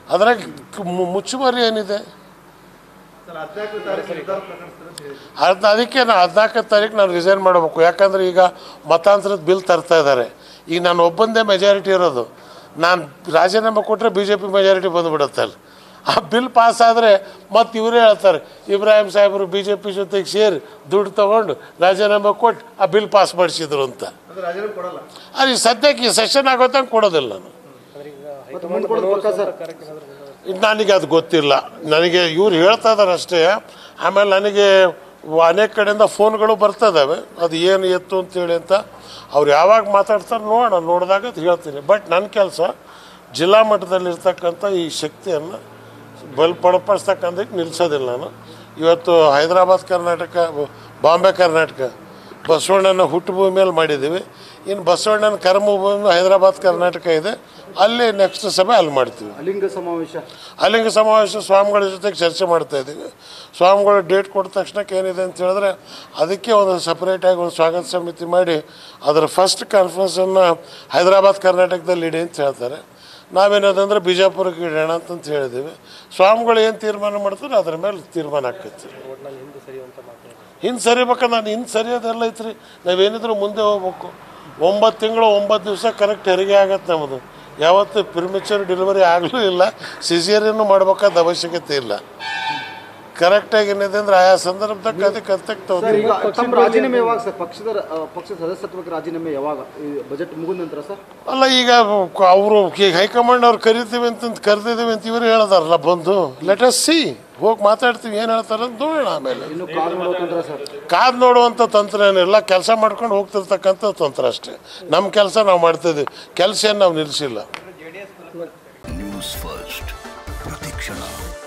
ಅದ್ರಾಗ ಮು- ಮುಚ್ಚುಮರಿ ಏನಿದೆ ಅದ್ ಅದಕ್ಕೆ ನಾನು ಹದಿನಾಲ್ಕನೇ ತಾರೀಕು ನಾನು ರಿಸೈನ್ ಮಾಡಬೇಕು ಯಾಕಂದ್ರೆ ಈಗ ಮತಾಂತರದ ಬಿಲ್ ತರ್ತಾ ಇದ್ದಾರೆ ಈಗ ನಾನು ಒಬ್ಬಂದೇ ಮೆಜಾರಿಟಿ ಇರೋದು ನಾನು ರಾಜೀನಾಮೆ ಕೊಟ್ಟರೆ ಬಿ ಜೆ ಪಿ ಮೆಜಾರಿಟಿ ಬಂದುಬಿಡುತ್ತೆ ಅಲ್ಲಿ ಆ ಬಿಲ್ ಪಾಸ್ ಆದರೆ ಮತ್ತು ಇವರೇ ಹೇಳ್ತಾರೆ ಇಬ್ರಾಹಿಂ ಸಾಹೇಬರು ಬಿ ಜೆ ಪಿ ಜೊತೆಗೆ ಸೇರಿ ದುಡ್ಡು ತೊಗೊಂಡು ರಾಜೀನಾಮೆ ಕೊಟ್ಟು ಆ ಬಿಲ್ ಪಾಸ್ ಮಾಡಿಸಿದ್ರು ಅಂತ ಅದು ಈ ಸದ್ಯಕ್ಕೆ ಈ ಸೆಷನ್ ಆಗೋತಂಗೆ ಕೊಡೋದಿಲ್ಲ ನಾನು ಮತ್ತೆ ಮುಂದೆ ಕೊಡೋದು ಪಕ್ಕ ಸರ್ ಇದು ನನಗೆ ಅದು ಗೊತ್ತಿಲ್ಲ ನನಗೆ ಇವ್ರು ಹೇಳ್ತಾ ಇದಾರೆ ಅಷ್ಟೇ ಆಮೇಲೆ ನನಗೆ ಅನೇಕ ಕಡೆಯಿಂದ ಫೋನ್ಗಳು ಬರ್ತದಾವೆ ಅದು ಏನು ಎತ್ತು ಅಂತೇಳಿ ಅಂತ ಅವ್ರು ಯಾವಾಗ ಮಾತಾಡ್ತಾರೆ ನೋಡೋಣ ನೋಡಿದಾಗ ಅದು ಹೇಳ್ತೀನಿ ಬಟ್ ನನ್ನ ಕೆಲಸ ಜಿಲ್ಲಾ ಮಟ್ಟದಲ್ಲಿರ್ತಕ್ಕಂಥ ಈ ಶಕ್ತಿಯನ್ನು ಬಲಪಡಿಸ್ತಕ್ಕಂಥಕ್ಕೆ ನಿಲ್ಲಿಸೋದಿಲ್ಲ ನಾನು ಇವತ್ತು ಹೈದರಾಬಾದ್ ಕರ್ನಾಟಕ ಬಾಂಬೆ ಕರ್ನಾಟಕ ಬಸವಣ್ಣನ ಹುಟ್ಟುಭೂಮಿಯಲ್ಲಿ ಮಾಡಿದ್ದೀವಿ ಇನ್ನು ಬಸವಣ್ಣನ ಕರ್ಮಭೂಮಿ ಹೈದರಾಬಾದ್ ಕರ್ನಾಟಕ ಇದೆ ಅಲ್ಲಿ ನೆಕ್ಸ್ಟ್ ಸಭೆ ಅಲ್ಲಿ ಮಾಡ್ತೀವಿ ಅಲಿಂಗ ಸಮಾವೇಶ ಅಲ್ಲಿಂಗ ಸಮಾವೇಶ ಸ್ವಾಮಿಗಳ ಜೊತೆಗೆ ಚರ್ಚೆ ಮಾಡ್ತಾ ಇದ್ದೀವಿ ಸ್ವಾಮಿಗಳು ಡೇಟ್ ಕೊಟ್ಟ ತಕ್ಷಣಕ್ಕೆ ಏನಿದೆ ಅಂತ ಹೇಳಿದ್ರೆ ಅದಕ್ಕೆ ಒಂದು ಸಪ್ರೇಟಾಗಿ ಒಂದು ಸ್ವಾಗತ ಸಮಿತಿ ಮಾಡಿ ಅದರ ಫಸ್ಟ್ ಕಾನ್ಫರೆನ್ಸನ್ನು ಹೈದರಾಬಾದ್ ಕರ್ನಾಟಕದಲ್ಲಿ ಇಡಿ ಅಂತ ಹೇಳ್ತಾರೆ ನಾವೇನದಂದ್ರೆ ಬಿಜಾಪುರಕ್ಕೆ ಇಡೋಣ ಅಂತಂತ ಹೇಳಿದ್ದೀವಿ ಸ್ವಾಮಿಗಳು ಏನು ತೀರ್ಮಾನ ಮಾಡ್ತಾರೆ ಅದ್ರ ಮೇಲೆ ತೀರ್ಮಾನ ಆಕೈತಿ ಹಿಂದೆ ಸರಿಬೇಕಂದ್ರೆ ನಾನು ಹಿಂದೆ ಸರಿಯೋದೆಲ್ಲ ಐತ್ರಿ ನಾವೇನಿದ್ರು ಮುಂದೆ ಹೋಗ್ಬೇಕು ಒಂಬತ್ತು ತಿಂಗಳು ಒಂಬತ್ತು ದಿವಸ ಕರೆಕ್ಟ್ ಹೆರಿಗೆ ಆಗತ್ತೆ ನಮ್ಮದು ಯಾವತ್ತು ಪ್ರಿಮಿಚರ್ ಡೆಲಿವರಿ ಆಗಲೂ ಇಲ್ಲ ಸಿಸಿಯರಿಯನ್ನು ಮಾಡ್ಬೇಕಾದ ಅವಶ್ಯಕತೆ ಇಲ್ಲ ಕರೆಕ್ಟಾಗಿ ಏನಿದೆ ಅಂದ್ರೆ ಆಯಾ ಸಂದರ್ಭದಾಗ ಅದಕ್ಕೆ ಅದಕ್ಕೆ ಸರ್ ತಗೋತೀವಿ ಈಗ ತಮ್ಮ ರಾಜೀನಾಮೆ ಯಾವಾಗ ಸರ್ ಪಕ್ಷದ ಆ, ಪಕ್ಷದ ಸದಸ್ಯತ್ವಕ್ಕೆ ರಾಜೀನಾಮೆ ಯಾವಾಗ ಈ ಬಜೆಟ್ ಮುಗಿದ ನಂತರ ಸರ್ ಅಲ್ಲ ಈಗ ಅವರು ಈಗ ಹೈಕಮಾಂಡ್ ಅವ್ರು ಕರಿತೀವಿ ಅಂತ ಕರೆದಿದ್ದೀವಿ ಅಂತ ಇವರು ಹೇಳ್ದಾರಲ್ಲ ಬಂದು ಲೆಟ್ ಅಸ್ ಸಿ ಹೋಗಿ ಮಾತಾಡ್ತೀವಿ ಏನು ಹೇಳ್ತಾರೆ ಅಂತ ನೋಡೋಣ ಆಮೇಲೆ ಇನ್ನು ಕಾದು ನೋಡೋ ತಂತ್ರ ಸರ್ ಕಾದು ನೋಡುವಂಥ ತಂತ್ರ ಏನಿಲ್ಲ ಕೆಲಸ ಮಾಡ್ಕೊಂಡು ಹೋಗ್ತಿರ್ತಕ್ಕಂಥ ತಂತ್ರ ಅಷ್ಟೇ ನಮ್ಮ ಕೆಲಸ ನಾವು ಮಾಡ್ತಿದ್ದೀವಿ ಕೆಲಸ ಏನು ನಾವು ನಿಲ್ಲಿಸಿಲ್ಲ ನ್ಯೂಸ್ ಫಸ್ಟ್ ಪ್ರತಿಕ್ಷಣ